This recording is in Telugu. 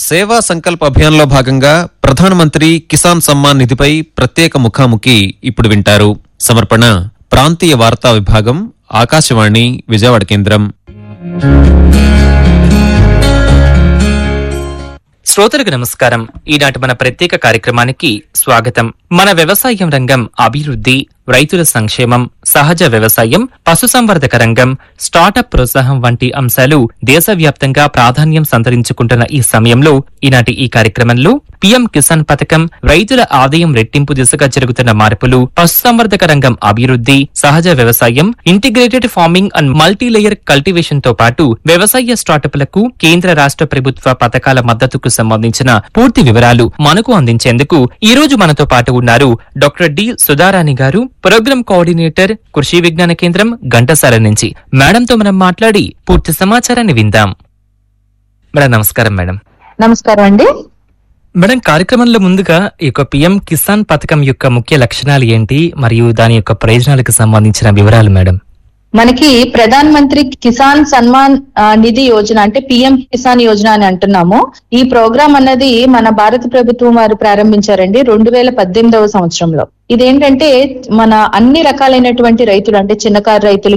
సేవా సంకల్ప్ అభియాన్లో భాగంగా ప్రధానమంత్రి కిసాన్ సమ్మాన్ నిధిపై ప్రత్యేక ముఖాముఖి ఇప్పుడు వింటారు సమర్పణ ప్రాంతీయ వార్తా విభాగం ఆకాశవాణి విజయవాడ కేంద్రం శ్రోతలకు నమస్కారం ఈనాటి మన ప్రత్యేక కార్యక్రమానికి స్వాగతం మన వ్యవసాయం రంగం అభివృద్ధి రైతుల సంక్షేమం సహజ వ్యవసాయం పశుసంవర్ధక రంగం స్టార్టప్ ప్రోత్సాహం వంటి అంశాలు దేశవ్యాప్తంగా ప్రాధాన్యం సంతరించుకుంటున్న ఈ సమయంలో ఈనాటి ఈ కార్యక్రమంలో పీఎం కిసాన్ పథకం రైతుల ఆదాయం రెట్టింపు దిశగా జరుగుతున్న మార్పులు పశుసంవర్ధక రంగం అభివృద్ధి సహజ వ్యవసాయం integrated farming and multilayer cultivation తో పాటు వ్యవసాయ స్టార్టప్లకు కేంద్ర రాష్ట్ర ప్రభుత్వ పథకాల మద్దతుకు సంబంధించిన పూర్తి వివరాలు మనకు అందించేందుకు ఈ రోజు మనతో పాటు ఉన్నారు డాక్టర్ డి సుధారాణి గారు ప్రోగ్రామ్ కోఆర్డినేటర్ కృషి విజ్ఞాన కేంద్రం ఘంటసాల నుంచి మేడంతో మనం మాట్లాడి పూర్తి సమాచారాన్ని విందాం మేడం నమస్కారం మేడం నమస్కారం అండి మేడం కార్యక్రమంలో ముందుగా ఈ యొక్క పిఎం కిసాన్ పథకం యొక్క ముఖ్య లక్షణాలు ఏంటి మరియు దాని యొక్క ప్రయోజనాలకు సంబంధించిన వివరాలు మేడం మనకి ప్రధాన్ మంత్రి కిసాన్ సన్మాన్ ఆ, నిధి యోజన అంటే పిఎం కిసాన్ యోజన అని అంటున్నాము ఈ ప్రోగ్రాం అన్నది మన భారత ప్రభుత్వం వారు ప్రారంభించారండి రెండు వేల పద్దెనిమిదవ సంవత్సరంలో ఇదేంటంటే మన అన్ని రకాలైనటువంటి రైతులు అంటే చిన్నకారు రైతులు